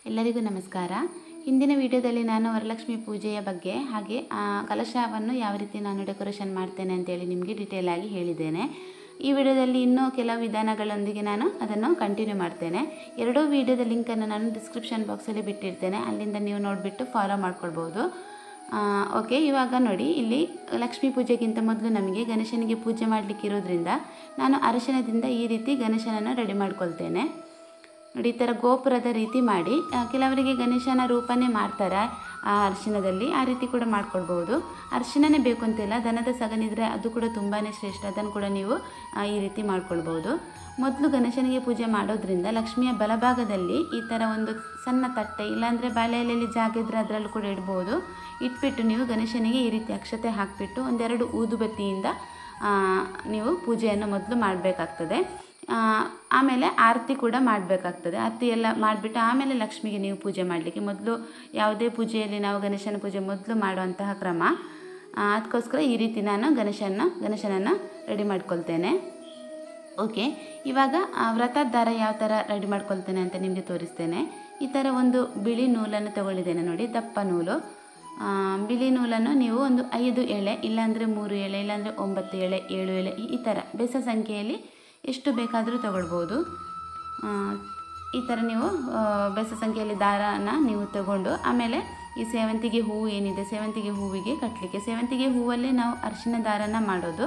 ಎಲ್ಲರಿಗೂ ನಮಸ್ಕಾರ ಹಿಂದಿನ ವಿಡಿಯೋದಲ್ಲಿ ನಾನು ವರಲಕ್ಷ್ಮಿ ಪೂಜೆಯ ಬಗ್ಗೆ ಹಾಗೆ ಆ, ಕಲಶವನ್ನು ಯಾವ ರೀತಿ ನಾನು ಡೆಕೋರೇಷನ್ ಮಾಡ್ತೇನೆ ಅಂತೇಳಿ ನಿಮಗೆ ಡೀಟೇಲ್ ಆಗಿ ಹೇಳಿದ್ದೇನೆ ಈ ವಿಡಿಯೋದಲ್ಲಿ ಇನ್ನೂ ಕೆಲವು ವಿಧಾನಗಳೊಂದಿಗೆ ನಾನು ಅದನ್ನು ಕಂಟಿನ್ಯೂ ಮಾಡ್ತೇನೆ ಎರಡೂ ವಿಡಿಯೋದ ಲಿಂಕನ್ನು ನಾನು ಡಿಸ್ಕ್ರಿಪ್ಷನ್ ಬಾಕ್ಸಲ್ಲಿ ಬಿಟ್ಟಿರ್ತೇನೆ ಅಲ್ಲಿಂದ ನೀವು ನೋಡಿಬಿಟ್ಟು ಫಾಲೋ ಮಾಡ್ಕೊಳ್ಬೋದು ಓಕೆ ಇವಾಗ ನೋಡಿ ಇಲ್ಲಿ ಲಕ್ಷ್ಮೀ ಪೂಜೆಗಿಂತ ಮೊದಲು ನಮಗೆ ಗಣೇಶನಿಗೆ ಪೂಜೆ ಮಾಡಲಿಕ್ಕೆ ಇರೋದ್ರಿಂದ ನಾನು ಅರಿಶಿಣದಿಂದ ಈ ರೀತಿ ಗಣೇಶನನ್ನು ರೆಡಿ ಮಾಡ್ಕೊಳ್ತೇನೆ ನೋಡಿ ಈ ಥರ ಗೋಪುರದ ರೀತಿ ಮಾಡಿ ಆ, ಕೆಲವರಿಗೆ ಗಣೇಶನ ರೂಪನೇ ಮಾಡ್ತಾರೆ ಆ ಅರಿಶಿಣದಲ್ಲಿ ಆ ರೀತಿ ಕೂಡ ಮಾಡ್ಕೊಳ್ಬೋದು ಅರಿಶಿಣನೇ ಬೇಕು ಅಂತಿಲ್ಲ ದನದ ಸಗಣಿದ್ರೆ ಅದು ಕೂಡ ತುಂಬಾ ಶ್ರೇಷ್ಠ ಅದನ್ನು ಕೂಡ ನೀವು ಆ, ಈ ರೀತಿ ಮಾಡ್ಕೊಳ್ಬೋದು ಮೊದಲು ಗಣೇಶನಿಗೆ ಪೂಜೆ ಮಾಡೋದ್ರಿಂದ ಲಕ್ಷ್ಮಿಯ ಬಲಭಾಗದಲ್ಲಿ ಈ ಥರ ಒಂದು ಸಣ್ಣ ತಟ್ಟೆ ಇಲ್ಲಾಂದರೆ ಬಾಳೆ ಎಲೆಯಲ್ಲಿ ಜಾಗ ಇದ್ದರೆ ಅದರಲ್ಲೂ ಕೂಡ ಇಡ್ಬೋದು ಇಟ್ಬಿಟ್ಟು ನೀವು ಗಣೇಶನಿಗೆ ಈ ರೀತಿ ಅಕ್ಷತೆ ಹಾಕಿಬಿಟ್ಟು ಒಂದೆರಡು ಊದುಬತ್ತಿಯಿಂದ ಆ, ನೀವು ಪೂಜೆಯನ್ನು ಮೊದಲು ಮಾಡಬೇಕಾಗ್ತದೆ ಆ, ಆಮೇಲೆ ಆರತಿ ಕೂಡ ಮಾಡಬೇಕಾಗ್ತದೆ ಆರತಿ ಎಲ್ಲ ಮಾಡಿಬಿಟ್ಟು ಆಮೇಲೆ ಲಕ್ಷ್ಮಿಗೆ ನೀವು ಪೂಜೆ ಮಾಡಲಿಕ್ಕೆ ಮೊದಲು ಯಾವುದೇ ಪೂಜೆಯಲ್ಲಿ ನಾವು ಗಣೇಶನ ಪೂಜೆ ಮೊದಲು ಮಾಡುವಂತಹ ಕ್ರಮ ಆ, ಅದಕ್ಕೋಸ್ಕರ ಈ ರೀತಿ ನಾನು ಗಣೇಶನ ಗಣೇಶನನ್ನು ರೆಡಿ ಮಾಡ್ಕೊಳ್ತೇನೆ ಓಕೆ ಇವಾಗ ಆ, ವ್ರತದ ದಾರ ಯಾವ ಥರ ರೆಡಿ ಮಾಡ್ಕೊಳ್ತೇನೆ ಅಂತ ನಿಮಗೆ ತೋರಿಸ್ತೇನೆ ಈ ಥರ ಒಂದು ಬಿಳಿ ನೂಲನ್ನು ತಗೊಂಡಿದ್ದೇನೆ ನೋಡಿ ದಪ್ಪ ನೂಲು ಆ, ಬಿಳಿ ನೂಲನ್ನು ನೀವು ಒಂದು ಐದು ಎಳೆ ಇಲ್ಲಾಂದರೆ ಮೂರು ಎಳೆ ಇಲ್ಲಾಂದರೆ ಒಂಬತ್ತು ಎಳೆ ಏಳು ಎಳೆ ಈ- ಈ ಥರ ಬೆಸ ಸಂಖ್ಯೆಯಲ್ಲಿ ಎಷ್ಟು ಬೇಕಾದರೂ ತಗೊಳ್ಬೋದು ಆ, ಈ ಥರ ನೀವು ಆ, ಬೆಸ ಸಂಖ್ಯೆಯಲ್ಲಿ ದಾರನ ನೀವು ತಗೊಂಡು ಆಮೇಲೆ ಈ ಸೇವಂತಿಗೆ ಹೂವು ಏನಿದೆ ಸೇವಂತಿಗೆ ಹೂವಿಗೆ ಕಟ್ಟಲಿಕ್ಕೆ ಸೇವಂತಿಗೆ ಹೂವಲ್ಲೇ ನಾವು ಅರಿಶಿನ ದಾರನ ಮಾಡೋದು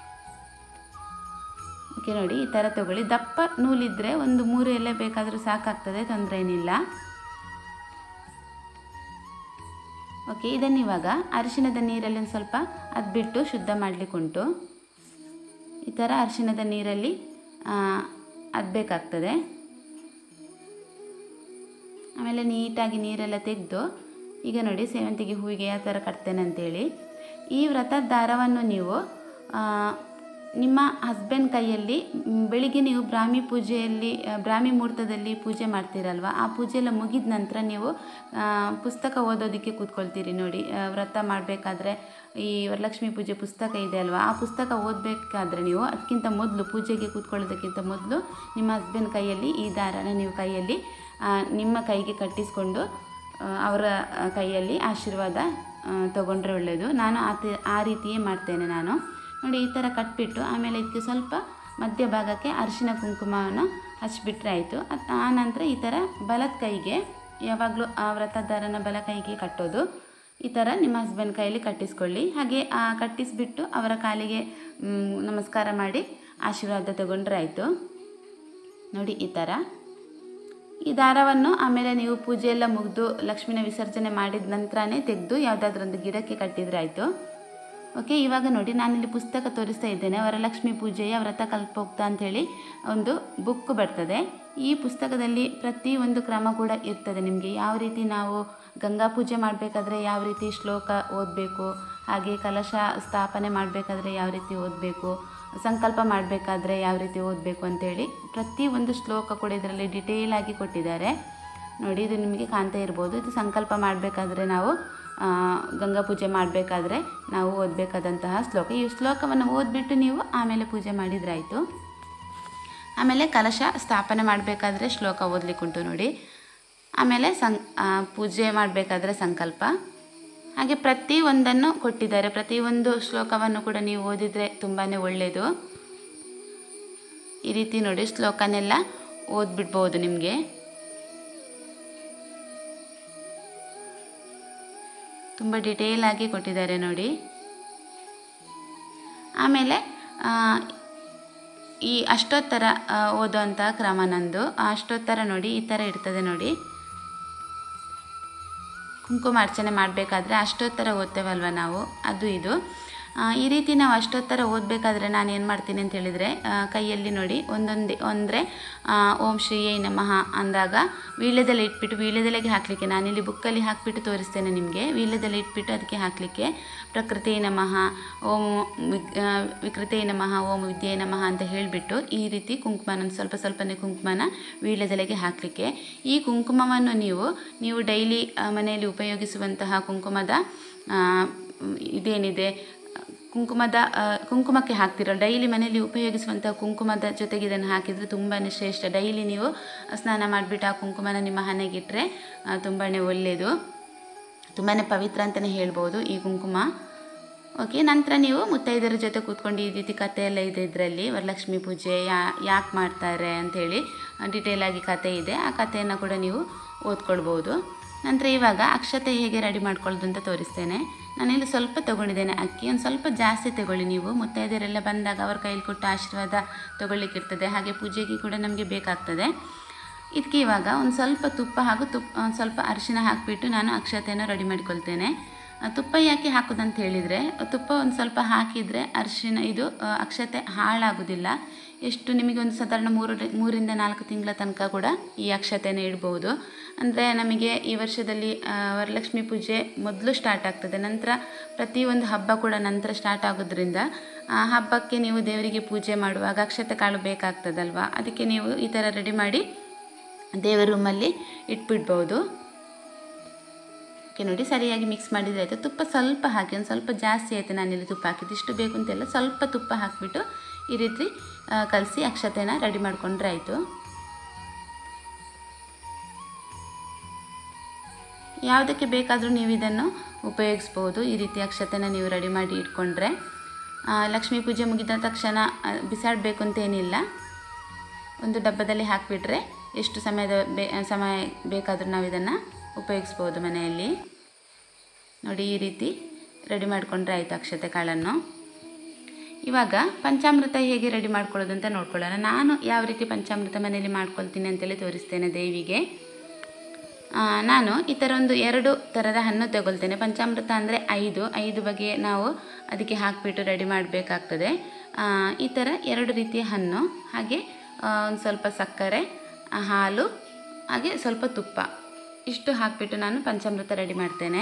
ಓಕೆ ನೋಡಿ ಈ ಥರ ತಗೊಳ್ಳಿ ದಪ್ಪ ನೂಲಿದ್ರೆ ಒಂದು ಮೂರು ಎಲೆ ಬೇಕಾದರೂ ಸಾಕಾಗ್ತದೆ ತೊಂದರೆ ಏನಿಲ್ಲ ಓಕೆ ಇದನ್ನು ಇವಾಗ ಅರಿಶಿಣದ ನೀರಲ್ಲಿ ಒಂದು ಸ್ವಲ್ಪ ಅದು ಬಿಟ್ಟು ಶುದ್ಧ ಮಾಡಲಿಕ್ಕುಂಟು ಈ ಥರ ಅರಿಶಿಣದ ನೀರಲ್ಲಿ ಅದ್ಬೇಕಾಗ್ತದೆ ಆಮೇಲೆ ನೀಟಾಗಿ ನೀರೆಲ್ಲ ತೆಗೆದು ಈಗ ನೋಡಿ ಸೇವಂತಿಗೆ ಹೂವಿಗೆ ಯಾವ ಥರ ಕಟ್ತೇನೆ ಅಂತೇಳಿ ಈ ವ್ರತದ ದಾರವನ್ನು ನೀವು ಆ, ನಿಮ್ಮ ಹಸ್ಬೆಂಡ್ ಕೈಯಲ್ಲಿ ಮ್, ಬೆಳಿಗ್ಗೆ ನೀವು ಬ್ರಾಹ್ಮಿ ಪೂಜೆಯಲ್ಲಿ ಆ, ಬ್ರಾಹ್ಮಿ ಮುಹೂರ್ತದಲ್ಲಿ ಪೂಜೆ ಮಾಡ್ತೀರಲ್ವ ಆ ಪೂಜೆ ಎಲ್ಲ ಮುಗಿದ ನಂತರ ನೀವು ಆ, ಪುಸ್ತಕ ಓದೋದಕ್ಕೆ ಕೂತ್ಕೊಳ್ತೀರಿ ನೋಡಿ ಆ, ವ್ರತ ಮಾಡಬೇಕಾದ್ರೆ ಈ ವರಲಕ್ಷ್ಮಿ ಪೂಜೆ ಪುಸ್ತಕ ಇದೆ ಅಲ್ವಾ ಆ ಪುಸ್ತಕ ಓದಬೇಕಾದ್ರೆ ನೀವು ಅದಕ್ಕಿಂತ ಮೊದಲು ಪೂಜೆಗೆ ಕೂತ್ಕೊಳ್ಳೋದಕ್ಕಿಂತ ಮೊದಲು ನಿಮ್ಮ ಹಸ್ಬೆಂಡ್ ಕೈಯಲ್ಲಿ ಈ ದಾರನ ನೀವು ಕೈಯಲ್ಲಿ ಆ, ನಿಮ್ಮ ಕೈಗೆ ಕಟ್ಟಿಸ್ಕೊಂಡು ಆ, ಅವರ ಆ, ಕೈಯಲ್ಲಿ ಆಶೀರ್ವಾದ ಆ, ತಗೊಂಡ್ರೆ ಒಳ್ಳೆಯದು ನಾನು ಆ ತಿ- ಆ ರೀತಿಯೇ ಮಾಡ್ತೇನೆ ನಾನು ನೋಡಿ ಈ ಥರ ಕಟ್ಬಿಟ್ಟು ಆಮೇಲೆ ಇದಕ್ಕೆ ಸ್ವಲ್ಪ ಮಧ್ಯಭಾಗಕ್ಕೆ ಅರಿಶಿನ ಕುಂಕುಮವನ್ನು ಹಚ್ಬಿಟ್ರೆ ಆಯಿತು ಅದ್- ಆ ನಂತರ ಈ ಥರ ಬಲದ ಕೈಗೆ ಯಾವಾಗಲೂ ಆ ವ್ರತದಾರನ ಬಲ ಕೈಗೆ ಕಟ್ಟೋದು ಈ ಥರ ನಿಮ್ಮ ಹಸ್ಬೆಂಡ್ ಕೈಯಲ್ಲಿ ಕಟ್ಟಿಸ್ಕೊಳ್ಳಿ ಹಾಗೆ ಆ, ಕಟ್ಟಿಸ್ಬಿಟ್ಟು ಅವರ ಕಾಲಿಗೆ ಮ್, ನಮಸ್ಕಾರ ಮಾಡಿ ಆಶೀರ್ವಾದ ತಗೊಂಡ್ರೆ ಆಯಿತು ನೋಡಿ ಈ ಥರ ಈ ದಾರವನ್ನು ಆಮೇಲೆ ನೀವು ಪೂಜೆ ಎಲ್ಲ ಮುಗಿದು ಲಕ್ಷ್ಮಿನ ವಿಸರ್ಜನೆ ಮಾಡಿದ ನಂತರನೇ ತೆಗೆದು ಯಾವುದಾದ್ರೊಂದು ಗಿಡಕ್ಕೆ ಕಟ್ಟಿದ್ರೆ ಆಯಿತು ಓಕೆ ಇವಾಗ ನೋಡಿ ನಾನಿಲ್ಲಿ ಪುಸ್ತಕ ತೋರಿಸ್ತಾ ಇದ್ದೇನೆ ವರಲಕ್ಷ್ಮಿ ಪೂಜೆಯ ವ್ರತ ಕಲ್ಪೋಕ್ತ ಅಂಥೇಳಿ ಒಂದು ಬುಕ್ ಬರ್ತದೆ ಈ ಪುಸ್ತಕದಲ್ಲಿ ಪ್ರತಿ ಒಂದು ಕ್ರಮ ಕೂಡ ಇರ್ತದೆ ನಿಮಗೆ ಯಾವ ರೀತಿ ನಾವು ಗಂಗಾ ಪೂಜೆ ಮಾಡಬೇಕಾದ್ರೆ ಯಾವ ರೀತಿ ಶ್ಲೋಕ ಓದಬೇಕು ಹಾಗೆ ಕಲಶ ಸ್ಥಾಪನೆ ಮಾಡಬೇಕಾದ್ರೆ ಯಾವ ರೀತಿ ಓದಬೇಕು ಸಂಕಲ್ಪ ಮಾಡಬೇಕಾದ್ರೆ ಯಾವ ರೀತಿ ಓದಬೇಕು ಅಂತೇಳಿ ಪ್ರತಿ ಒಂದು ಶ್ಲೋಕ ಕೂಡ ಇದರಲ್ಲಿ ಡಿಟೇಲ್ ಆಗಿ ಕೊಟ್ಟಿದ್ದಾರೆ ನೋಡಿ ಇದು ನಿಮಗೆ ಕಾಣ್ತಾ ಇರ್ಬೋದು ಇದು ಸಂಕಲ್ಪ ಮಾಡಬೇಕಾದ್ರೆ ನಾವು ಆ, ಗಂಗಾ ಪೂಜೆ ಮಾಡಬೇಕಾದ್ರೆ ನಾವು ಓದಬೇಕಾದಂತಹ ಶ್ಲೋಕ ಈ ಶ್ಲೋಕವನ್ನು ಓದ್ಬಿಟ್ಟು ನೀವು ಆಮೇಲೆ ಪೂಜೆ ಮಾಡಿದ್ರಾಯಿತು ಆಮೇಲೆ ಕಲಶ ಸ್ಥಾಪನೆ ಮಾಡಬೇಕಾದ್ರೆ ಶ್ಲೋಕ ಓದಲಿಕ್ಕುಂಟು ನೋಡಿ ಆಮೇಲೆ ಸಂ ಆ, ಪೂಜೆ ಮಾಡಬೇಕಾದ್ರೆ ಸಂಕಲ್ಪ ಹಾಗೆ ಪ್ರತಿ ಒಂದನ್ನು ಕೊಟ್ಟಿದ್ದಾರೆ ಪ್ರತಿಯೊಂದು ಶ್ಲೋಕವನ್ನು ಕೂಡ ನೀವು ಓದಿದರೆ ತುಂಬಾ ಒಳ್ಳೆಯದು ಈ ರೀತಿ ನೋಡಿ ಶ್ಲೋಕನೆಲ್ಲ ಓದ್ಬಿಡ್ಬೋದು ನಿಮಗೆ ತುಂಬ ಡಿಟೇಲ್ ಆಗಿ ಕೊಟ್ಟಿದ್ದಾರೆ ನೋಡಿ ಆಮೇಲೆ ಆ, ಈ ಅಷ್ಟೋತ್ತರ ಆ, ಓದುವಂಥ ಕ್ರಮ ನಂದು ಆ ಅಷ್ಟೋತ್ತರ ನೋಡಿ ಈ ಥರ ಇರ್ತದೆ ನೋಡಿ ಕುಂಕುಮ ಅರ್ಚನೆ ಮಾಡಬೇಕಾದ್ರೆ ಅಷ್ಟೋತ್ತರ ಓದ್ತೇವಲ್ವ ನಾವು ಅದು ಇದು ಆ, ಈ ರೀತಿ ನಾವು ಅಷ್ಟೋತ್ತರ ಓದಬೇಕಾದ್ರೆ ನಾನು ಏನು ಮಾಡ್ತೀನಿ ಅಂತ ಹೇಳಿದರೆ ಕೈಯಲ್ಲಿ ನೋಡಿ ಒಂದೊಂದು ಅಂದರೆ ಓಂ ಶ್ರೀಯೈ ನಮಃ ಅಂದಾಗ ವೀಳ್ಯದೆಲೆ ಇಟ್ಬಿಟ್ಟು ವೀಳ್ಯದೆಲೆಗೆ ಹಾಕಲಿಕ್ಕೆ ನಾನಿಲ್ಲಿ ಬುಕ್ಕಲ್ಲಿ ಹಾಕಿಬಿಟ್ಟು ತೋರಿಸ್ತೇನೆ ನಿಮಗೆ ವೀಳ್ಯದೆಲೆ ಇಟ್ಬಿಟ್ಟು ಅದಕ್ಕೆ ಹಾಕಲಿಕ್ಕೆ ಪ್ರಕೃತಿ ನಮಃ ಓಂ ವಿಗ್- ಆ, ವಿಕೃತಿ ನಮಃ ಓಂ ವಿದ್ಯೆ ನಮಃ ಅಂತ ಹೇಳಿಬಿಟ್ಟು ಈ ರೀತಿ ಕುಂಕುಮನ ಸ್ವಲ್ಪ ಸ್ವಲ್ಪನೇ ಕುಂಕುಮನ ವೀಳ್ಯದೆಲೆಗೆ ಹಾಕಲಿಕ್ಕೆ ಈ ಕುಂಕುಮವನ್ನು ನೀವು ನೀವು ಡೈಲಿ ಮನೆಯಲ್ಲಿ ಉಪಯೋಗಿಸುವಂತಹ ಕುಂಕುಮದ ಆ, ಇದೇನಿದೆ ಕುಂಕುಮದ ಆ, ಕುಂಕುಮಕ್ಕೆ ಹಾಕ್ತಿರೋ ಡೈಲಿ ಮನೆಯಲ್ಲಿ ಉಪಯೋಗಿಸುವಂಥ ಕುಂಕುಮದ ಜೊತೆಗೆ ಇದನ್ನು ಹಾಕಿದರೆ ತುಂಬಾ ಶ್ರೇಷ್ಠ ಡೈಲಿ ನೀವು ಸ್ನಾನ ಮಾಡಿಬಿಟ್ಟು ಆ ಕುಂಕುಮನ ನಿಮ್ಮ ಹಣೆಗಿಟ್ಟರೆ ತುಂಬಾ ಒಳ್ಳೆಯದು ತುಂಬಾ ಪವಿತ್ರ ಅಂತಲೇ ಹೇಳ್ಬೋದು ಈ ಕುಂಕುಮ ಓಕೆ ನಂತರ ನೀವು ಮುತ್ತೈದರ ಜೊತೆ ಕೂತ್ಕೊಂಡು ಈ ರೀತಿ ಕತೆ ಎಲ್ಲ ಇದೆ ಇದರಲ್ಲಿ ವರಲಕ್ಷ್ಮಿ ಪೂಜೆ ಯಾ ಯಾಕೆ ಮಾಡ್ತಾರೆ ಅಂಥೇಳಿ ಡಿಟೇಲಾಗಿ ಕತೆ ಇದೆ ಆ ಕಥೆಯನ್ನು ಕೂಡ ನೀವು ಓದ್ಕೊಳ್ಬೋದು ನಂತರ ಇವಾಗ ಅಕ್ಷತೆ ಹೇಗೆ ರೆಡಿ ಮಾಡ್ಕೊಳ್ಳೋದು ಅಂತ ತೋರಿಸ್ತೇನೆ ನಾನಿಲ್ಲಿ ಸ್ವಲ್ಪ ತೊಗೊಂಡಿದ್ದೇನೆ ಅಕ್ಕಿ ಒಂದು ಸ್ವಲ್ಪ ಜಾಸ್ತಿ ತಗೊಳ್ಳಿ ನೀವು ಮುತ್ತೈದರೆಲ್ಲ ಬಂದಾಗ ಅವ್ರ ಕೈಲಿ ಕೊಟ್ಟು ಆಶೀರ್ವಾದ ತೊಗೊಳ್ಳಿಕ್ಕಿರ್ತದೆ ಹಾಗೆ ಪೂಜೆಗೆ ಕೂಡ ನಮಗೆ ಬೇಕಾಗ್ತದೆ ಇದಕ್ಕೆ ಇವಾಗ ಒಂದು ಸ್ವಲ್ಪ ತುಪ್ಪ ಹಾಗೂ ತುಪ್ಪ ಒಂದು ಸ್ವಲ್ಪ ಅರಿಶಿನ ಹಾಕಿಬಿಟ್ಟು ನಾನು ಅಕ್ಷತೆಯನ್ನು ರೆಡಿ ಮಾಡ್ಕೊಳ್ತೇನೆ ಆ, ತುಪ್ಪ ಯಾಕೆ ಹಾಕೋದಂತ ಹೇಳಿದರೆ ತುಪ್ಪ ಒಂದು ಸ್ವಲ್ಪ ಹಾಕಿದರೆ ಅರಿಶಿನ ಇದು ಆ, ಅಕ್ಷತೆ ಹಾಳಾಗೋದಿಲ್ಲ ಎಷ್ಟು ನಿಮಗೆ ಒಂದು ಸಾಧಾರಣ ಮೂರು ಮೂರಿಂದ ನಾಲ್ಕು ತಿಂಗಳ ತನಕ ಕೂಡ ಈ ಅಕ್ಷತೆನ ಇಡ್ಬೋದು ಅಂದರೆ ನಮಗೆ ಈ ವರ್ಷದಲ್ಲಿ ಆ, ವರಲಕ್ಷ್ಮಿ ಪೂಜೆ ಮೊದಲು ಸ್ಟಾರ್ಟ್ ಆಗ್ತದೆ ನಂತರ ಪ್ರತಿಯೊಂದು ಹಬ್ಬ ಕೂಡ ನಂತರ ಸ್ಟಾರ್ಟ್ ಆಗೋದ್ರಿಂದ ಆ ಹಬ್ಬಕ್ಕೆ ನೀವು ದೇವರಿಗೆ ಪೂಜೆ ಮಾಡುವಾಗ ಅಕ್ಷತೆ ಕಾಳು ಬೇಕಾಗ್ತದಲ್ವ ಅದಕ್ಕೆ ನೀವು ಈ ಥರ ರೆಡಿ ಮಾಡಿ ದೇವರ ರೂಮಲ್ಲಿ ಇಟ್ಬಿಡ್ಬೋದು ಓಕೆ ನೋಡಿ ಸರಿಯಾಗಿ ಮಿಕ್ಸ್ ಮಾಡಿದರೆ ಆಯಿತು ತುಪ್ಪ ಸ್ವಲ್ಪ ಹಾಕಿ ಒಂದು ಸ್ವಲ್ಪ ಜಾಸ್ತಿ ಆಯಿತು ನಾನಿಲ್ಲಿ ತುಪ್ಪ ಹಾಕಿದ್ದು ಇಷ್ಟು ಬೇಕು ಅಂತೆಲ್ಲ ಸ್ವಲ್ಪ ತುಪ್ಪ ಹಾಕಿಬಿಟ್ಟು ಈ ರೀತಿ ಕಲಸಿ ಅಕ್ಷತೆನ ರೆಡಿ ಮಾಡಿಕೊಂಡ್ರೆ ಆಯಿತು ಯಾವುದಕ್ಕೆ ಬೇಕಾದರೂ ನೀವು ಇದನ್ನು ಉಪಯೋಗಿಸ್ಬೋದು ಈ ರೀತಿ ಅಕ್ಷತೆನ ನೀವು ರೆಡಿ ಮಾಡಿ ಇಟ್ಕೊಂಡ್ರೆ ಆ, ಲಕ್ಷ್ಮೀ ಪೂಜೆ ಮುಗಿದ ತಕ್ಷಣ ಆ, ಬಿಸಾಡಬೇಕು ಅಂತೇನಿಲ್ಲ ಒಂದು ಡಬ್ಬದಲ್ಲಿ ಹಾಕಿಬಿಟ್ರೆ ಎಷ್ಟು ಸಮಯದ ಬೇ ಸಮಯ ಬೇಕಾದರೂ ನಾವು ಇದನ್ನು ಉಪಯೋಗಿಸ್ಬೋದು ಮನೆಯಲ್ಲಿ ನೋಡಿ ಈ ರೀತಿ ರೆಡಿ ಮಾಡಿಕೊಂಡ್ರೆ ಆಯಿತು ಅಕ್ಷತೆ ಕಾಳನ್ನು ಇವಾಗ ಪಂಚಾಮೃತ ಹೇಗೆ ರೆಡಿ ಮಾಡ್ಕೊಳ್ಳೋದು ಅಂತ ನೋಡ್ಕೊಳ್ಳೋಣ ನಾನು ಯಾವ ರೀತಿ ಪಂಚಾಮೃತ ಮನೆಯಲ್ಲಿ ಮಾಡ್ಕೊಳ್ತೀನಿ ಅಂತೇಳಿ ತೋರಿಸ್ತೇನೆ ದೇವಿಗೆ ಆ, ನಾನು ಈ ಥರ ಒಂದು ಎರಡು ಥರದ ಹಣ್ಣು ತಗೊಳ್ತೇನೆ ಪಂಚಾಮೃತ ಅಂದರೆ ಐದು ಐದು ಬಗೆ ನಾವು ಅದಕ್ಕೆ ಹಾಕಿಬಿಟ್ಟು ರೆಡಿ ಮಾಡಬೇಕಾಗ್ತದೆ ಈ ಥರ ಎರಡು ರೀತಿಯ ಹಣ್ಣು ಹಾಗೆ ಒಂದು ಸ್ವಲ್ಪ ಸಕ್ಕರೆ ಆ, ಹಾಲು ಹಾಗೆ ಸ್ವಲ್ಪ ತುಪ್ಪ ಇಷ್ಟು ಹಾಕಿಬಿಟ್ಟು ನಾನು ಪಂಚಾಮೃತ ರೆಡಿ ಮಾಡ್ತೇನೆ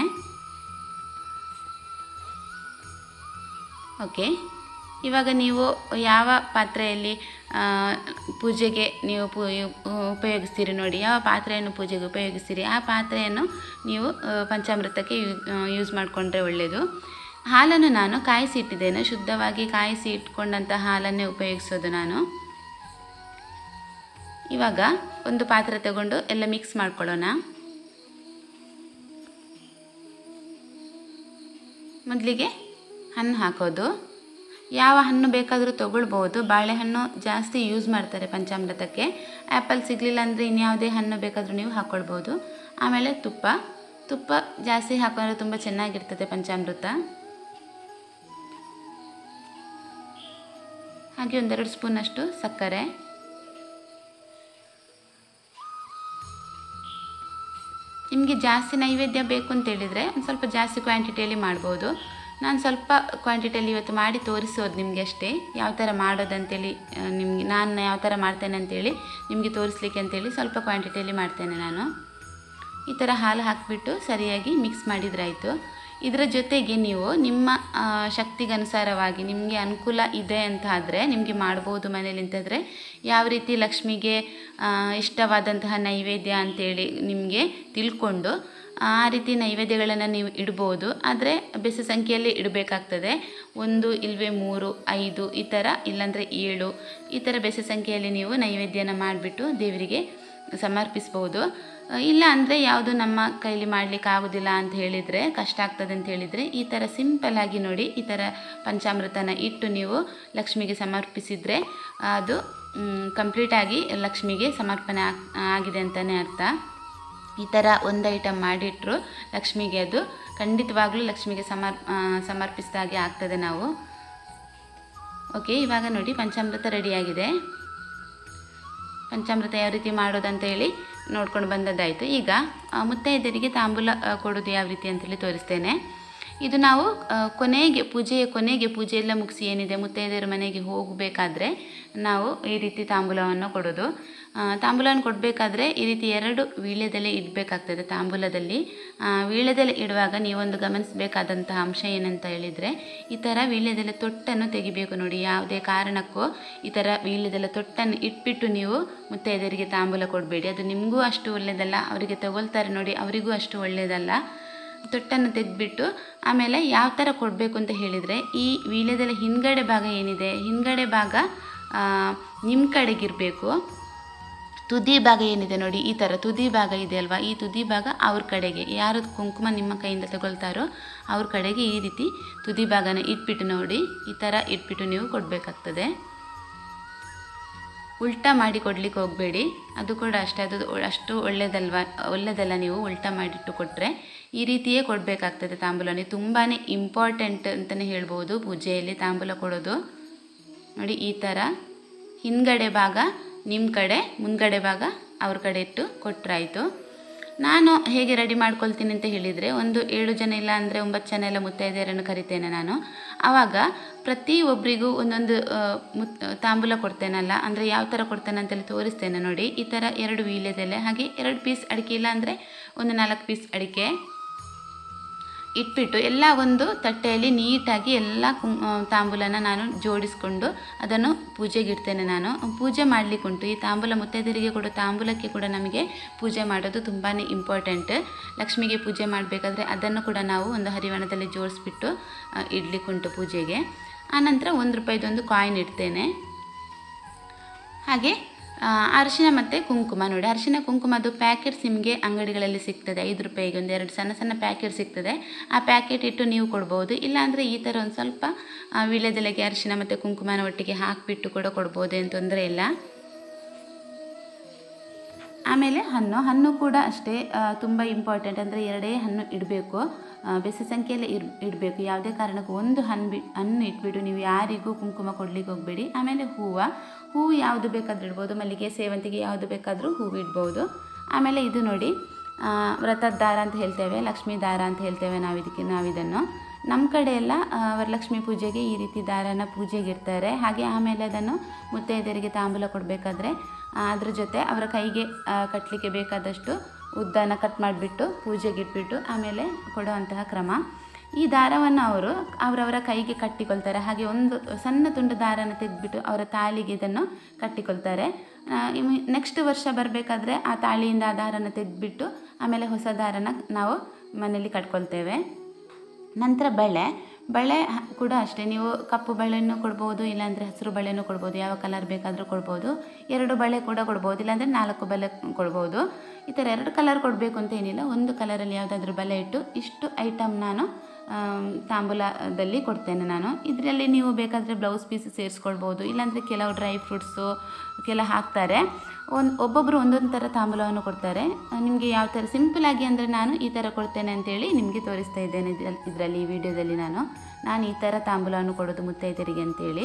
ಓಕೆ ಇವಾಗ ನೀವು ಯಾವ ಪಾತ್ರೆಯಲ್ಲಿ ಆ, ಪೂಜೆಗೆ ನೀವು ಪೂ ಉಪಯೋಗಿಸ್ತೀರಿ ನೋಡಿ ಯಾವ ಪಾತ್ರೆಯನ್ನು ಪೂಜೆಗೆ ಉಪಯೋಗಿಸ್ತೀರಿ ಆ ಪಾತ್ರೆಯನ್ನು ನೀವು ಆ, ಪಂಚಾಮೃತಕ್ಕೆ ಯೂಸ್ ಮಾಡಿಕೊಂಡ್ರೆ ಒಳ್ಳೆಯದು ಹಾಲನ್ನು ನಾನು ಕಾಯಿಸಿ ಇಟ್ಟಿದ್ದೇನೆ ಶುದ್ಧವಾಗಿ ಕಾಯಿಸಿ ಇಟ್ಕೊಂಡಂಥ ಹಾಲನ್ನೇ ಉಪಯೋಗಿಸೋದು ನಾನು ಇವಾಗ ಒಂದು ಪಾತ್ರೆ ತಗೊಂಡು ಎಲ್ಲ ಮಿಕ್ಸ್ ಮಾಡ್ಕೊಳ್ಳೋಣ ಮೊದಲಿಗೆ ಹಣ್ಣು ಹಾಕೋದು ಯಾವ ಹಣ್ಣು ಬೇಕಾದರೂ ತೊಗೊಳ್ಬೋದು ಬಾಳೆಹಣ್ಣು ಜಾಸ್ತಿ ಯೂಸ್ ಮಾಡ್ತಾರೆ ಪಂಚಾಮೃತಕ್ಕೆ ಆ್ಯಪಲ್ ಸಿಗಲಿಲ್ಲ ಅಂದರೆ ಇನ್ಯಾವುದೇ ಹಣ್ಣು ಬೇಕಾದರೂ ನೀವು ಹಾಕ್ಕೊಳ್ಬೋದು ಆಮೇಲೆ ತುಪ್ಪ ತುಪ್ಪ ಜಾಸ್ತಿ ಹಾಕೊಂಡ್ರೆ ತುಂಬ ಚೆನ್ನಾಗಿರ್ತದೆ ಪಂಚಾಮೃತ ಹಾಗೆ ಒಂದೆರಡು ಸ್ಪೂನಷ್ಟು ಸಕ್ಕರೆ ನಿಮಗೆ ಜಾಸ್ತಿ ನೈವೇದ್ಯ ಬೇಕು ಅಂತೇಳಿದರೆ ಒಂದು ಸ್ವಲ್ಪ ಜಾಸ್ತಿ ಕ್ವಾಂಟಿಟಿಯಲ್ಲಿ ಮಾಡ್ಬೋದು ನಾನು ಸ್ವಲ್ಪ ಕ್ವಾಂಟಿಟಿಯಲ್ಲಿ ಇವತ್ತು ಮಾಡಿ ತೋರಿಸೋದು ನಿಮಗೆ ಅಷ್ಟೇ ಯಾವ ಥರ ಮಾಡೋದಂತೇಳಿ ಆ, ನಿಮಗೆ ನಾನು ಯಾವ ಥರ ಮಾಡ್ತೇನೆ ಅಂತೇಳಿ ನಿಮಗೆ ತೋರಿಸ್ಲಿಕ್ಕೆ ಅಂತೇಳಿ ಸ್ವಲ್ಪ ಕ್ವಾಂಟಿಟಿಯಲ್ಲಿ ಮಾಡ್ತೇನೆ ನಾನು ಈ ಥರ ಹಾಲು ಹಾಕಿಬಿಟ್ಟು ಸರಿಯಾಗಿ ಮಿಕ್ಸ್ ಮಾಡಿದ್ರಾಯಿತು ಇದರ ಜೊತೆಗೆ ನೀವು ನಿಮ್ಮ ಆ, ಶಕ್ತಿಗನುಸಾರವಾಗಿ ನಿಮಗೆ ಅನುಕೂಲ ಇದೆ ಅಂತ ಆದರೆ ನಿಮಗೆ ಮಾಡ್ಬೋದು ಮನೇಲಿ ಅಂತಂದರೆ ಯಾವ ರೀತಿ ಲಕ್ಷ್ಮಿಗೆ ಆ, ಇಷ್ಟವಾದಂತಹ ನೈವೇದ್ಯ ಅಂತೇಳಿ ನಿಮಗೆ ತಿಳ್ಕೊಂಡು ಆ ರೀತಿ ನೈವೇದ್ಯಗಳನ್ನು ನೀವು ಇಡ್ಬೋದು ಆದರೆ ಬೆಸ ಸಂಖ್ಯೆಯಲ್ಲಿ ಇಡಬೇಕಾಗ್ತದೆ ಒಂದು ಇಲ್ವೇ ಮೂರು ಐದು ಈ ಥರ ಇಲ್ಲಾಂದರೆ ಏಳು ಈ ಥರ ಬೆಸ ಸಂಖ್ಯೆಯಲ್ಲಿ ನೀವು ನೈವೇದ್ಯನ ಮಾಡಿಬಿಟ್ಟು ದೇವರಿಗೆ ಸಮರ್ಪಿಸ್ಬೋದು ಆ, ಇಲ್ಲ ಅಂದರೆ ಯಾವುದು ನಮ್ಮ ಕೈಲಿ ಮಾಡಲಿಕ್ಕೆ ಆಗೋದಿಲ್ಲ ಅಂತ ಹೇಳಿದರೆ ಕಷ್ಟ ಆಗ್ತದೆ ಅಂತ ಹೇಳಿದರೆ ಈ ಥರ ಸಿಂಪಲ್ ಆಗಿ ನೋಡಿ ಈ ಥರ ಪಂಚಾಮೃತನ ಇಟ್ಟು ನೀವು ಲಕ್ಷ್ಮಿಗೆ ಸಮರ್ಪಿಸಿದರೆ ಅದು ಕಂಪ್ಲೀಟಾಗಿ ಲಕ್ಷ್ಮಿಗೆ ಸಮರ್ಪಣೆ ಆಗ್- ಆಗಿದೆ ಅಂತಲೇ ಅರ್ಥ ಈ ಥರ ಒಂದು ಐಟಮ್ ಮಾಡಿಟ್ರು ಲಕ್ಷ್ಮಿಗೆ ಅದು ಖಂಡಿತವಾಗ್ಲೂ ಲಕ್ಷ್ಮಿಗೆ ಸಮರ್ ಆ, ಸಮರ್ಪಿಸಿದ ಹಾಗೆ ಆಗ್ತದೆ ನಾವು ಓಕೆ ಇವಾಗ ನೋಡಿ ಪಂಚಾಮೃತ ರೆಡಿಯಾಗಿದೆ ಪಂಚಾಮೃತ ಯಾವ ರೀತಿ ಮಾಡೋದಂತ ಹೇಳಿ ನೋಡ್ಕೊಂಡು ಬಂದದ್ದಾಯಿತು ಈಗ ಆ, ಮುತ್ತೈದೆಯರಿಗೆ ತಾಂಬೂಲ ಆ, ಕೊಡೋದು ಯಾವ ರೀತಿ ಅಂತೇಳಿ ತೋರಿಸ್ತೇನೆ ಇದು ನಾವು ಆ, ಕೊನೆಗೆ ಪೂಜೆಯ ಕೊನೆಗೆ ಪೂಜೆ ಎಲ್ಲ ಮುಗಿಸಿ ಏನಿದೆ ಮುತ್ತೈದೆಯರ ಮನೆಗೆ ಹೋಗಬೇಕಾದ್ರೆ ನಾವು ಈ ರೀತಿ ತಾಂಬೂಲವನ್ನು ಕೊಡೋದು ಆ, ತಾಂಬೂಲವನ್ನು ಕೊಡಬೇಕಾದ್ರೆ ಈ ರೀತಿ ಎರಡು ವೀಳ್ಯದೆಲೆ ಇಡಬೇಕಾಗ್ತದೆ ತಾಂಬೂಲದಲ್ಲಿ ಆ, ವೀಳ್ಯದೆಲೆ ಇಡುವಾಗ ನೀವೊಂದು ಗಮನಿಸಬೇಕಾದಂತಹ ಅಂಶ ಏನಂತ ಹೇಳಿದರೆ ಈ ಥರ ವೀಳ್ಯದೆಲೆ ತೊಟ್ಟನ್ನು ತೆಗಿಬೇಕು ನೋಡಿ ಯಾವುದೇ ಕಾರಣಕ್ಕೂ ಈ ಥರ ವೀಳ್ಯದೆಲೆ ತೊಟ್ಟನ್ನು ಇಟ್ಬಿಟ್ಟು ನೀವು ಮುತ್ತೈದೆಯರಿಗೆ ತಾಂಬೂಲ ಕೊಡಬೇಡಿ ಅದು ನಿಮಗೂ ಅಷ್ಟು ಒಳ್ಳೆಯದಲ್ಲ ಅವರಿಗೆ ತಗೊಳ್ತಾರೆ ನೋಡಿ ಅವರಿಗೂ ಅಷ್ಟು ಒಳ್ಳೆಯದಲ್ಲ ತೊಟ್ಟನ್ನು ತೆಗೆದ್ಬಿಟ್ಟು ಆಮೇಲೆ ಯಾವ ಥರ ಕೊಡಬೇಕು ಅಂತ ಹೇಳಿದರೆ ಈ ವೀಳ್ಯದೆಲೆ ಹಿಂದ್ಗಡೆ ಭಾಗ ಏನಿದೆ ಹಿಂದ್ಗಡೆ ಭಾಗ ನಿಮ್ಮ ಕಡೆಗಿರಬೇಕು ತುದಿ ಭಾಗ ಏನಿದೆ ನೋಡಿ ಈ ಥರ ತುದಿ ಭಾಗ ಇದೆ ಅಲ್ವಾ ಈ ತುದಿ ಭಾಗ ಅವ್ರ ಕಡೆಗೆ ಯಾರು ಕುಂಕುಮ ನಿಮ್ಮ ಕೈಯಿಂದ ತಗೊಳ್ತಾರೋ ಅವ್ರ ಕಡೆಗೆ ಈ ರೀತಿ ತುದಿ ಭಾಗನ ಇಟ್ಬಿಟ್ಟು ನೋಡಿ ಈ ಥರ ಇಟ್ಬಿಟ್ಟು ನೀವು ಕೊಡಬೇಕಾಗ್ತದೆ ಉಲ್ಟಾ ಮಾಡಿ ಕೊಡ್ಲಿಕ್ಕೆ ಹೋಗಬೇಡಿ ಅದು ಕೂಡ ಅಷ್ಟೇ ಅದು ಒ- ಅಷ್ಟು ಒಳ್ಳೇದಲ್ವ ಒಳ್ಳೆಯದಲ್ಲ ನೀವು ಉಲ್ಟಾ ಮಾಡಿಟ್ಟು ಕೊಟ್ಟರೆ ಈ ರೀತಿಯೇ ಕೊಡಬೇಕಾಗ್ತದೆ ತಾಂಬೂಲನೇ ತುಂಬಾ ಇಂಪಾರ್ಟೆಂಟ್ ಅಂತಲೇ ಹೇಳ್ಬೋದು ಪೂಜೆಯಲ್ಲಿ ತಾಂಬೂಲ ಕೊಡೋದು ನೋಡಿ ಈ ಥರ ಹಿಂದ್ಗಡೆ ಭಾಗ ನಿಮ್ಮ ಕಡೆ ಮುಂದ್ಗಡೆ ಭಾಗ ಅವ್ರ ಕಡೆ ಇಟ್ಟು ಕೊಟ್ಟರಾಯಿತು ನಾನು ಹೇಗೆ ರೆಡಿ ಮಾಡ್ಕೊಳ್ತೀನಿ ಅಂತ ಹೇಳಿದರೆ ಒಂದು ಏಳು ಜನ ಇಲ್ಲ ಅಂದರೆ ಒಂಬತ್ತು ಜನ ಎಲ್ಲ ಮುತ್ತೈದೆಯರನ್ನು ಕರಿತೇನೆ ನಾನು ಆವಾಗ ಪ್ರತಿ ಒಬ್ಬರಿಗೂ ಒಂದೊಂದು ಆ, ಮುತ್ ತಾಂಬೂಲ ಕೊಡ್ತೇನಲ್ಲ ಅಂದರೆ ಯಾವ ಥರ ಕೊಡ್ತೇನೆ ಅಂತೇಳಿ ತೋರಿಸ್ತೇನೆ ನೋಡಿ ಈ ಥರ ಎರಡು ವೀಳ್ಯದೆಲೆ ಹಾಗೆ ಎರಡು ಪೀಸ್ ಅಡಿಕೆ ಇಲ್ಲ ಅಂದರೆ ಒಂದು ನಾಲ್ಕು ಪೀಸ್ ಅಡಿಕೆ ಇಟ್ಬಿಟ್ಟು ಎಲ್ಲ ಒಂದು ತಟ್ಟೆಯಲ್ಲಿ ನೀಟಾಗಿ ಎಲ್ಲ ಕುಂ ಆ, ತಾಂಬೂಲನ ನಾನು ಜೋಡಿಸ್ಕೊಂಡು ಅದನ್ನು ಪೂಜೆಗೆ ಇಡ್ತೇನೆ ನಾನು ಪೂಜೆ ಮಾಡಲಿಕ್ಕುಂಟು ಈ ತಾಂಬೂಲ ಮುತ್ತೈದರಿಗೆ ಕೊಡೋ ತಾಂಬೂಲಕ್ಕೆ ಕೂಡ ನಮಗೆ ಪೂಜೆ ಮಾಡೋದು ತುಂಬಾ ಇಂಪಾರ್ಟೆಂಟ್ ಲಕ್ಷ್ಮಿಗೆ ಪೂಜೆ ಮಾಡಬೇಕಾದ್ರೆ ಅದನ್ನು ಕೂಡ ನಾವು ಒಂದು ಹರಿವಾಣದಲ್ಲಿ ಜೋಡಿಸ್ಬಿಟ್ಟು ಆ, ಇಡ್ಲಿಕ್ಕುಂಟು ಪೂಜೆಗೆ ಆನಂತರ ಒಂದು ರೂಪಾಯಿದೊಂದು ಕಾಯಿನ್ ಇಡ್ತೇನೆ ಹಾಗೆ ಆ, ಅರಿಶಿನ ಮತ್ತು ಕುಂಕುಮ ನೋಡಿ ಅರಿಶಿನ ಕುಂಕುಮದು ಪ್ಯಾಕೆಟ್ಸ್ ನಿಮಗೆ ಅಂಗಡಿಗಳಲ್ಲಿ ಸಿಗ್ತದೆ ಐದು ರೂಪಾಯಿಗೆ ಒಂದು ಎರಡು ಸಣ್ಣ ಸಣ್ಣ ಪ್ಯಾಕೆಟ್ ಸಿಗ್ತದೆ ಆ ಪ್ಯಾಕೆಟ್ ಇಟ್ಟು ನೀವು ಕೊಡ್ಬೋದು ಇಲ್ಲಾಂದರೆ ಈ ಥರ ಒಂದು ಸ್ವಲ್ಪ ಆ, ವೀಳ್ಯದೆಲೆಗೆ ಅರಿಶಿನ ಮತ್ತು ಕುಂಕುಮನ ಒಟ್ಟಿಗೆ ಹಾಕಿಬಿಟ್ಟು ಕೂಡ ಕೊಡ್ಬೋದು ಏನು ತೊಂದರೆ ಇಲ್ಲ ಆಮೇಲೆ ಹಣ್ಣು ಹಣ್ಣು ಕೂಡ ಅಷ್ಟೇ ತುಂಬ ಇಂಪಾರ್ಟೆಂಟ್ ಅಂದರೆ ಎರಡೇ ಹಣ್ಣು ಇಡಬೇಕು ಬೆಸ ಸಂಖ್ಯೆಯಲ್ಲೇ ಇರ್ ಇಡಬೇಕು ಯಾವುದೇ ಕಾರಣಕ್ಕೂ ಒಂದು ಹಣ್ಣು ಬಿ ಹಣ್ಣು ಇಟ್ಬಿಟ್ಟು ನೀವು ಯಾರಿಗೂ ಕುಂಕುಮ ಕೊಡ್ಲಿಕ್ಕೆ ಹೋಗಬೇಡಿ ಆಮೇಲೆ ಹೂವು ಹೂವು ಯಾವುದು ಬೇಕಾದರೂ ಇಡ್ಬೋದು ಮಲ್ಲಿಗೆ ಸೇವಂತಿಗೆ ಯಾವುದು ಬೇಕಾದರೂ ಹೂವು ಇಡ್ಬೋದು ಆಮೇಲೆ ಇದು ನೋಡಿ ಆ, ವ್ರತದ ದಾರ ಅಂತ ಹೇಳ್ತೇವೆ ಲಕ್ಷ್ಮೀ ದಾರ ಅಂತ ಹೇಳ್ತೇವೆ ನಾವು ಇದಕ್ಕೆ ನಾವಿದನ್ನು ನಮ್ಮ ಕಡೆ ಎಲ್ಲ ಆ, ವರಲಕ್ಷ್ಮಿ ಪೂಜೆಗೆ ಈ ರೀತಿ ದಾರನ ಪೂಜೆಗೆ ಇಡ್ತಾರೆ ಹಾಗೆ ಆಮೇಲೆ ಅದನ್ನು ಮುತ್ತೈದೆಯರಿಗೆ ತಾಂಬೂಲ ಕೊಡಬೇಕಾದ್ರೆ ಅದ್ರ ಜೊತೆ ಅವರ ಕೈಗೆ ಆ, ಕಟ್ಟಲಿಕ್ಕೆ ಬೇಕಾದಷ್ಟು ಉದ್ದನ ಕಟ್ ಮಾಡಿಬಿಟ್ಟು ಪೂಜೆಗೆ ಇಟ್ಬಿಟ್ಟು ಆಮೇಲೆ ಕೊಡುವಂತಹ ಕ್ರಮ ಈ ದಾರವನ್ನು ಅವರು ಅವರವರ ಕೈಗೆ ಕಟ್ಟಿಕೊಳ್ತಾರೆ ಹಾಗೆ ಒಂದು ಸಣ್ಣ ತುಂಡು ದಾರನ ತೆಗೆದ್ಬಿಟ್ಟು ಅವರ ತಾಳಿಗೆ ಇದನ್ನು ಕಟ್ಟಿಕೊಳ್ತಾರೆ ನೆಕ್ಸ್ಟ್ ವರ್ಷ ಬರಬೇಕಾದ್ರೆ ಆ ತಾಳಿಯಿಂದ ಆ ದಾರನ ತೆಗೆದ್ಬಿಟ್ಟು ಆಮೇಲೆ ಹೊಸ ದಾರನ ನಾವು ಮನೇಲಿ ಕಟ್ಕೊಳ್ತೇವೆ ನಂತರ ಬಳೆ ಬಳೆ ಹ- ಕೂಡ ಅಷ್ಟೇ ನೀವು ಕಪ್ಪು ಬಳೆನೂ ಕೊಡ್ಬೋದು ಇಲ್ಲಾಂದರೆ ಹಸಿರು ಬಳೆನೂ ಕೊಡ್ಬೋದು ಯಾವ ಕಲರ್ ಬೇಕಾದರೂ ಕೊಡ್ಬೋದು ಎರಡು ಬಳೆ ಕೂಡ ಕೊಡ್ಬೋದು ಇಲ್ಲಾಂದರೆ ನಾಲ್ಕು ಬಳೆ ಕೊಡ್ಬೋದು ಈ ಥರ ಎರಡು ಕಲರ್ ಕೊಡಬೇಕು ಅಂತ ಏನಿಲ್ಲ ಒಂದು ಕಲರಲ್ಲಿ ಯಾವುದಾದ್ರೂ ಬಳೆ ಇಟ್ಟು ಇಷ್ಟು ಐಟಮ್ ನಾನು ಆಮ್, ತಾಂಬೂಲದಲ್ಲಿ ಕೊಡ್ತೇನೆ ನಾನು ಇದರಲ್ಲಿ ನೀವು ಬೇಕಾದರೆ ಬ್ಲೌಸ್ ಪೀಸ್ ಸೇರಿಸ್ಕೊಳ್ಬೋದು ಇಲ್ಲಾಂದರೆ ಕೆಲವು ಡ್ರೈ ಫ್ರೂಟ್ಸು ಕೆಲ ಹಾಕ್ತಾರೆ ಒಂದು ಒಬ್ಬೊಬ್ಬರು ಒಂದೊಂದು ಥರ ತಾಂಬೂಲವನ್ನು ಕೊಡ್ತಾರೆ ನಿಮಗೆ ಯಾವ ಥರ ಸಿಂಪಲಾಗಿ ಅಂದರೆ ನಾನು ಈ ಥರ ಕೊಡ್ತೇನೆ ಅಂತೇಳಿ ನಿಮಗೆ ತೋರಿಸ್ತಾ ಇದ್ದೇನೆ ಇದರಲ್ಲಿ ಈ ವಿಡಿಯೋದಲ್ಲಿ ನಾನು ನಾನು ಈ ಥರ ತಾಂಬೂಲವನ್ನು ಕೊಡೋದು ಮುತ್ತೈದರಿಗೆ ಅಂತೇಳಿ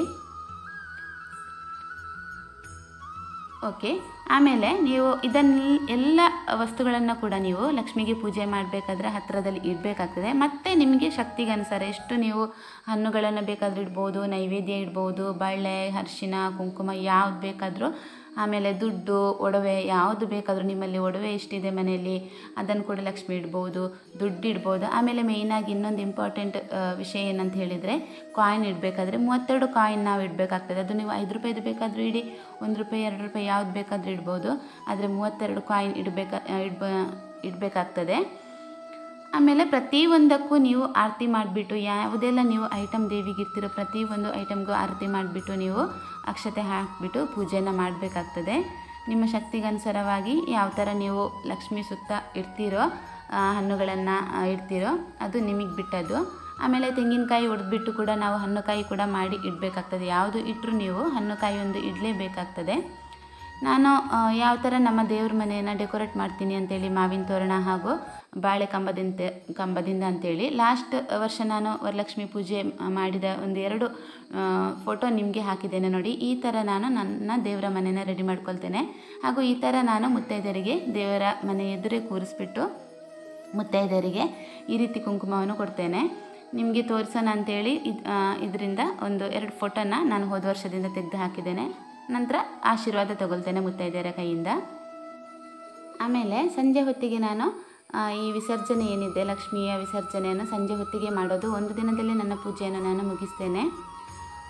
ಓಕೆ ಆಮೇಲೆ ನೀವು ಇದನ್ನ ಎಲ್ಲ ವಸ್ತುಗಳನ್ನು ಕೂಡ ನೀವು ಲಕ್ಷ್ಮಿಗೆ ಪೂಜೆ ಮಾಡಬೇಕಾದ್ರೆ ಹತ್ತಿರದಲ್ಲಿ ಇಡಬೇಕಾಗ್ತದೆ ಮತ್ತು ನಿಮಗೆ ಶಕ್ತಿಗೆ ಅನುಸಾರ ಎಷ್ಟು ನೀವು ಹಣ್ಣುಗಳನ್ನು ಬೇಕಾದರೂ ಇಡ್ಬೋದು ನೈವೇದ್ಯ ಇಡ್ಬೋದು ಬಳೆ ಅರಿಶಿನ ಕುಂಕುಮ ಯಾವ್ದು ಬೇಕಾದರೂ ಆಮೇಲೆ ದುಡ್ಡು ಒಡವೆ ಯಾವುದು ಬೇಕಾದರೂ ನಿಮ್ಮಲ್ಲಿ ಒಡವೆ ಎಷ್ಟಿದೆ ಮನೆಯಲ್ಲಿ ಅದನ್ನು ಕೂಡ ಲಕ್ಷ್ಮಿ ಇಡ್ಬೋದು ದುಡ್ಡು ಇಡ್ಬೋದು ಆಮೇಲೆ ಮೇಯ್ನಾಗಿ ಇನ್ನೊಂದು ಇಂಪಾರ್ಟೆಂಟ್ ವಿಷಯ ಏನಂತ ಹೇಳಿದರೆ ಕಾಯಿನ್ ಇಡಬೇಕಾದ್ರೆ ಮೂವತ್ತೆರಡು ಕಾಯಿನ್ ನಾವು ಇಡಬೇಕಾಗ್ತದೆ ಅದು ನೀವು ಐದು ರೂಪಾಯಿದು ಬೇಕಾದರೂ ಇಡಿ ಒಂದು ರೂಪಾಯಿ ಎರಡು ರೂಪಾಯಿ ಯಾವ್ದು ಬೇಕಾದರೂ ಇಡ್ಬೋದು ಆದರೆ ಮೂವತ್ತೆರಡು ಕಾಯಿನ್ ಇಡಬೇಕಾ ಇಡ್ಬ ಇಡಬೇಕಾಗ್ತದೆ ಆಮೇಲೆ ಪ್ರತಿಯೊಂದಕ್ಕೂ ನೀವು ಆರತಿ ಮಾಡಿಬಿಟ್ಟು ಯಾವುದೆಲ್ಲ ನೀವು ಐಟಮ್ ದೇವಿಗೆ ಇರ್ತಿರೋ ಪ್ರತಿಯೊಂದು ಐಟಮ್ಗೂ ಆರತಿ ಮಾಡಿಬಿಟ್ಟು ನೀವು ಅಕ್ಷತೆ ಹಾಕಿಬಿಟ್ಟು ಪೂಜೆನ ಮಾಡಬೇಕಾಗ್ತದೆ ನಿಮ್ಮ ಶಕ್ತಿಗನುಸಾರವಾಗಿ ಯಾವ ಥರ ನೀವು ಲಕ್ಷ್ಮಿ ಸುತ್ತ ಇಡ್ತೀರೋ ಆ, ಹಣ್ಣುಗಳನ್ನು ಆ, ಇಡ್ತೀರೋ ಅದು ನಿಮಗೆ ಬಿಟ್ಟದ್ದು ಆಮೇಲೆ ತೆಂಗಿನಕಾಯಿ ಒಡೆದ್ಬಿಟ್ಟು ಕೂಡ ನಾವು ಹಣ್ಣುಕಾಯಿ ಕೂಡ ಮಾಡಿ ಇಡಬೇಕಾಗ್ತದೆ ಯಾವುದು ಇಟ್ಟರು ನೀವು ಹಣ್ಣುಕಾಯಿ ಒಂದು ಇಡಲೇಬೇಕಾಗ್ತದೆ ನಾನು ಆ, ಯಾವ ಥರ ನಮ್ಮ ದೇವ್ರ ಮನೆಯನ್ನು ಡೆಕೋರೇಟ್ ಮಾಡ್ತೀನಿ ಅಂತೇಳಿ ಮಾವಿನ ತೋರಣ ಹಾಗೂ ಬಾಳೆ ಕಂಬದಿಂದ ಕಂಬದಿಂದ ಅಂತೇಳಿ ಲಾಸ್ಟ್ ವರ್ಷ ನಾನು ವರಲಕ್ಷ್ಮಿ ಪೂಜೆ ಮಾಡಿದ ಒಂದು ಎರಡು ಫೋಟೋ ನಿಮಗೆ ಹಾಕಿದ್ದೇನೆ ನೋಡಿ ಈ ಥರ ನಾನು ನನ್ನ ದೇವರ ಮನೆಯನ್ನು ರೆಡಿ ಮಾಡ್ಕೊಳ್ತೇನೆ ಹಾಗೂ ಈ ಥರ ನಾನು ಮುತ್ತೈದರಿಗೆ ದೇವರ ಮನೆ ಎದುರೇ ಕೂರಿಸ್ಬಿಟ್ಟು ಮುತ್ತೈದರಿಗೆ ಈ ರೀತಿ ಕುಂಕುಮವನ್ನು ಕೊಡ್ತೇನೆ ನಿಮಗೆ ತೋರಿಸೋಣ ಅಂತೇಳಿ ಇದು ಇದರಿಂದ ಒಂದು ಎರಡು ಫೋಟೋನ ನಾನು ಹೋದ ವರ್ಷದಿಂದ ತೆಗೆದು ಹಾಕಿದ್ದೇನೆ ನಂತರ ಆಶೀರ್ವಾದ ತಗೊಳ್ತೇನೆ ಮುತ್ತೈದೆಯರ ಕೈಯಿಂದ ಆಮೇಲೆ ಸಂಜೆ ಹೊತ್ತಿಗೆ ನಾನು ಆ, ಈ ವಿಸರ್ಜನೆ ಏನಿದೆ ಲಕ್ಷ್ಮಿಯ ವಿಸರ್ಜನೆಯನ್ನು ಸಂಜೆ ಹೊತ್ತಿಗೆ ಮಾಡೋದು ಒಂದು ದಿನದಲ್ಲಿ ನನ್ನ ಪೂಜೆಯನ್ನು ನಾನು ಮುಗಿಸ್ತೇನೆ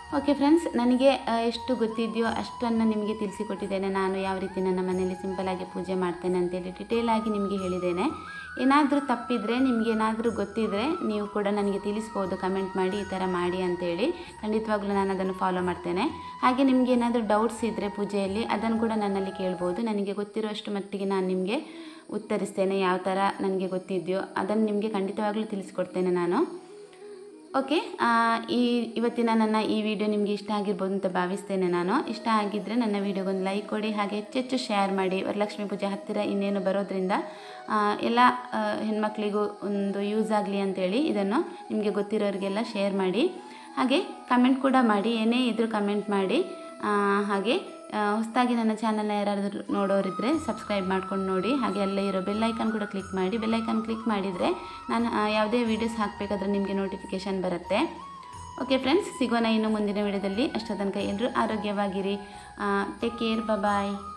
ಓಕೆ ಫ್ರೆಂಡ್ಸ್ ನನಗೆ ಆ, ಎಷ್ಟು ಗೊತ್ತಿದೆಯೋ ಅಷ್ಟನ್ನು ನಿಮಗೆ ತಿಳಿಸಿಕೊಟ್ಟಿದ್ದೇನೆ ನಾನು ಯಾವ ರೀತಿ ನನ್ನ ಮನೆಯಲ್ಲಿ ಸಿಂಪಲಾಗಿ ಪೂಜೆ ಮಾಡ್ತೇನೆ ಅಂತೇಳಿ ಡಿಟೇಲ್ ಆಗಿ ನಿಮಗೆ ಹೇಳಿದ್ದೇನೆ ಏನಾದರೂ ತಪ್ಪಿದರೆ ನಿಮಗೆ ಏನಾದರೂ ಗೊತ್ತಿದ್ದರೆ ನೀವು ಕೂಡ ನನಗೆ ತಿಳಿಸ್ಬೋದು ಕಮೆಂಟ್ ಮಾಡಿ ಈ ಥರ ಮಾಡಿ ಅಂತೇಳಿ ಖಂಡಿತವಾಗ್ಲೂ ನಾನು ಅದನ್ನು ಫಾಲೋ ಮಾಡ್ತೇನೆ ಹಾಗೆ ನಿಮಗೆ ಏನಾದರೂ ಡೌಟ್ಸ್ ಇದ್ದರೆ ಪೂಜೆಯಲ್ಲಿ ಅದನ್ನು ಕೂಡ ನನ್ನಲ್ಲಿ ಕೇಳ್ಬೋದು ನನಗೆ ಗೊತ್ತಿರೋಷ್ಟು ಮಟ್ಟಿಗೆ ನಾನು ನಿಮಗೆ ಉತ್ತರಿಸ್ತೇನೆ ಯಾವ ಥರ ನನಗೆ ಗೊತ್ತಿದೆಯೋ ಅದನ್ನು ನಿಮಗೆ ಖಂಡಿತವಾಗ್ಲೂ ತಿಳಿಸ್ಕೊಡ್ತೇನೆ ನಾನು ಓಕೆ ಆ, ಈ ಇವತ್ತಿನ ನನ್ನ ಈ ವಿಡಿಯೋ ನಿಮಗೆ ಇಷ್ಟ ಆಗಿರ್ಬೋದು ಅಂತ ಭಾವಿಸ್ತೇನೆ ನಾನು ಇಷ್ಟ ಆಗಿದ್ದರೆ ನನ್ನ ವಿಡಿಯೋಗೊಂದು ಲೈಕ್ ಕೊಡಿ ಹಾಗೆ ಹೆಚ್ಚೆಚ್ಚು ಶೇರ್ ಮಾಡಿ ವರಲಕ್ಷ್ಮಿ ಪೂಜೆ ಹತ್ತಿರ ಇನ್ನೇನು ಬರೋದ್ರಿಂದ ಆ, ಎಲ್ಲ ಆ, ಹೆಣ್ಮಕ್ಳಿಗೂ ಒಂದು ಯೂಸ್ ಆಗಲಿ ಅಂತೇಳಿ ಇದನ್ನು ನಿಮಗೆ ಗೊತ್ತಿರೋರಿಗೆಲ್ಲ ಶೇರ್ ಮಾಡಿ ಹಾಗೆ ಕಮೆಂಟ್ ಕೂಡ ಮಾಡಿ ಏನೇ ಇದ್ರೂ ಕಮೆಂಟ್ ಮಾಡಿ ಆ, ಹಾಗೆ ಹೊಸದಾಗಿ ನನ್ನ ಚಾನಲ್ನ ಯಾರಾದರೂ ನೋಡೋರಿದ್ದರೆ ಸಬ್ಸ್ಕ್ರೈಬ್ ಮಾಡ್ಕೊಂಡು ನೋಡಿ ಹಾಗೆ ಅಲ್ಲೇ ಇರೋ ಬೆಲ್ಲೈಕನ್ ಕೂಡ ಕ್ಲಿಕ್ ಮಾಡಿ ಬೆಲ್ಲೈಕನ್ ಕ್ಲಿಕ್ ಮಾಡಿದರೆ ನಾನು ಆ, ಯಾವುದೇ ವೀಡಿಯೋಸ್ ಹಾಕಬೇಕಾದ್ರೆ ನಿಮಗೆ ನೋಟಿಫಿಕೇಷನ್ ಬರುತ್ತೆ ಓಕೆ ಫ್ರೆಂಡ್ಸ್ ಸಿಗೋಣ ಇನ್ನು ಮುಂದಿನ ವಿಡಿಯೋದಲ್ಲಿ ಅಷ್ಟೋ ತನಕ ಎಲ್ಲರೂ ಆರೋಗ್ಯವಾಗಿರಿ ಟೇಕ್ ಕೇರ್ ಬಾಯ್